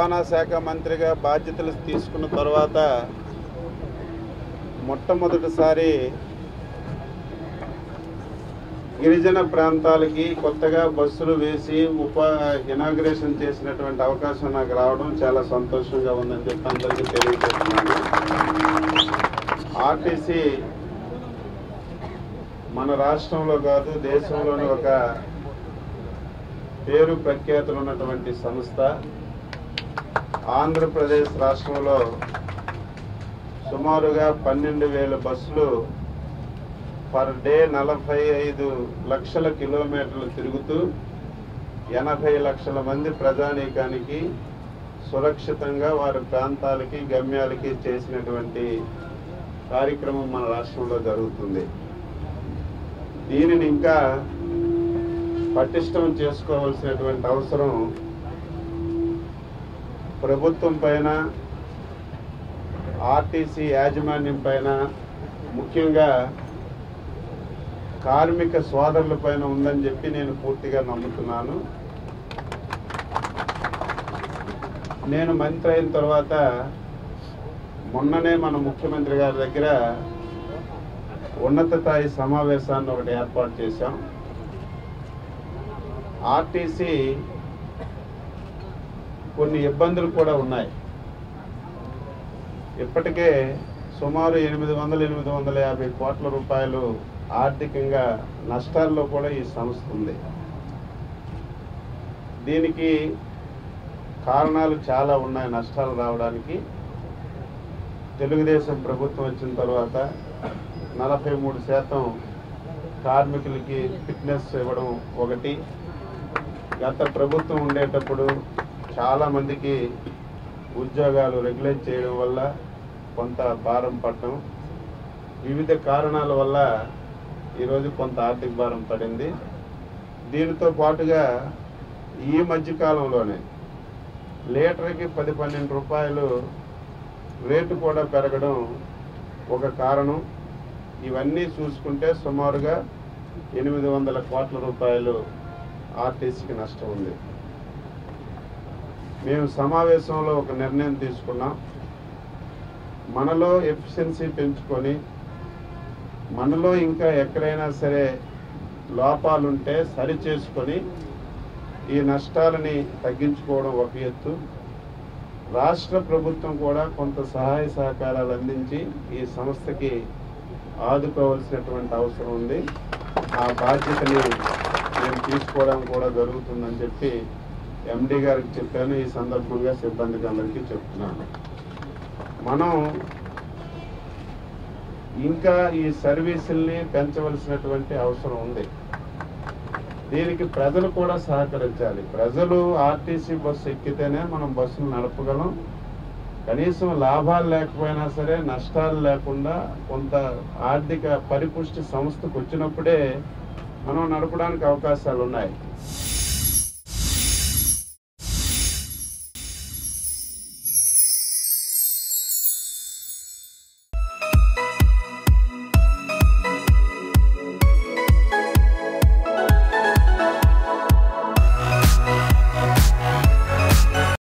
రవాణా శాఖ మంత్రిగా బాధ్యతలు తీసుకున్న తర్వాత మొట్టమొదటిసారి గిరిజన ప్రాంతాలకి కొత్తగా బస్సులు వేసి ఉప ఇనాగ్రేషన్ చేసినటువంటి అవకాశం నాకు రావడం చాలా సంతోషంగా ఉందని చెప్పి అందరికీ తెలియజేస్తున్నాను ఆర్టీసీ మన రాష్ట్రంలో కాదు దేశంలోని ఒక పేరు ప్రఖ్యాతులు ఉన్నటువంటి సంస్థ ఆంధ్రప్రదేశ్ రాష్ట్రంలో సుమారుగా పన్నెండు వేల బస్సులు పర్ డే నలభై ఐదు లక్షల కిలోమీటర్లు తిరుగుతూ ఎనభై లక్షల మంది ప్రజానీకానికి సురక్షితంగా వారి ప్రాంతాలకి గమ్యాలకి చేసినటువంటి కార్యక్రమం మన రాష్ట్రంలో జరుగుతుంది దీనిని ఇంకా పటిష్టం చేసుకోవాల్సినటువంటి అవసరం ప్రభుత్వం పైన ఆర్టీసీ యాజమాన్యం పైన ముఖ్యంగా కార్మిక సోదరుల పైన ఉందని చెప్పి నేను పూర్తిగా నమ్ముతున్నాను నేను మంత్రి అయిన తర్వాత మొన్ననే మన ముఖ్యమంత్రి గారి దగ్గర ఉన్నత స్థాయి సమావేశాన్ని ఒకటి ఏర్పాటు చేశాం ఆర్టీసీ కొన్ని ఇబ్బందులు కూడా ఉన్నాయి ఇప్పటికే సుమారు ఎనిమిది వందల ఎనిమిది వందల యాభై కోట్ల రూపాయలు ఆర్థికంగా నష్టాల్లో కూడా ఈ సంస్థ ఉంది దీనికి కారణాలు చాలా ఉన్నాయి నష్టాలు రావడానికి తెలుగుదేశం ప్రభుత్వం వచ్చిన తర్వాత నలభై మూడు శాతం కార్మికులకి ఫిట్నెస్ ఇవ్వడం ఒకటి గత ప్రభుత్వం ఉండేటప్పుడు చాలా మందికి ఉద్యోగాలు రెగ్యులేట్ చేయడం వల్ల కొంత భారం పడటం వివిధ కారణాల వల్ల ఈరోజు కొంత ఆర్థిక భారం పడింది దీనితో పాటుగా ఈ మధ్య కాలంలోనే లీటర్కి పది పన్నెండు రూపాయలు రేటు కూడా పెరగడం ఒక కారణం ఇవన్నీ చూసుకుంటే సుమారుగా ఎనిమిది వందల కోట్ల రూపాయలు ఆర్టీసీకి నష్టం ఉంది మేము సమావేశంలో ఒక నిర్ణయం తీసుకున్నాం మనలో ఎఫిషియన్సీ పెంచుకొని మనలో ఇంకా ఎక్కడైనా సరే లోపాలుంటే సరి చేసుకొని ఈ నష్టాలని తగ్గించుకోవడం ఒక ఎత్తు రాష్ట్ర ప్రభుత్వం కూడా కొంత సహాయ సహకారాలు అందించి ఈ సంస్థకి ఆదుకోవాల్సినటువంటి అవసరం ఉంది ఆ బాధ్యతని నేను తీసుకోవడం కూడా జరుగుతుందని చెప్పి ఎండి గారికి చెప్పాను ఈ సందర్భంగా సిబ్బందికి అందరికీ చెప్తున్నాను మనం ఇంకా ఈ సర్వీసుల్ని పెంచవలసినటువంటి అవసరం ఉంది దీనికి ప్రజలు కూడా సహకరించాలి ప్రజలు ఆర్టీసీ బస్సు ఎక్కితేనే మనం బస్సును నడపగలం కనీసం లాభాలు లేకపోయినా సరే నష్టాలు లేకుండా కొంత ఆర్థిక పరిపుష్టి సంస్థకు వచ్చినప్పుడే మనం నడపడానికి అవకాశాలు ఉన్నాయి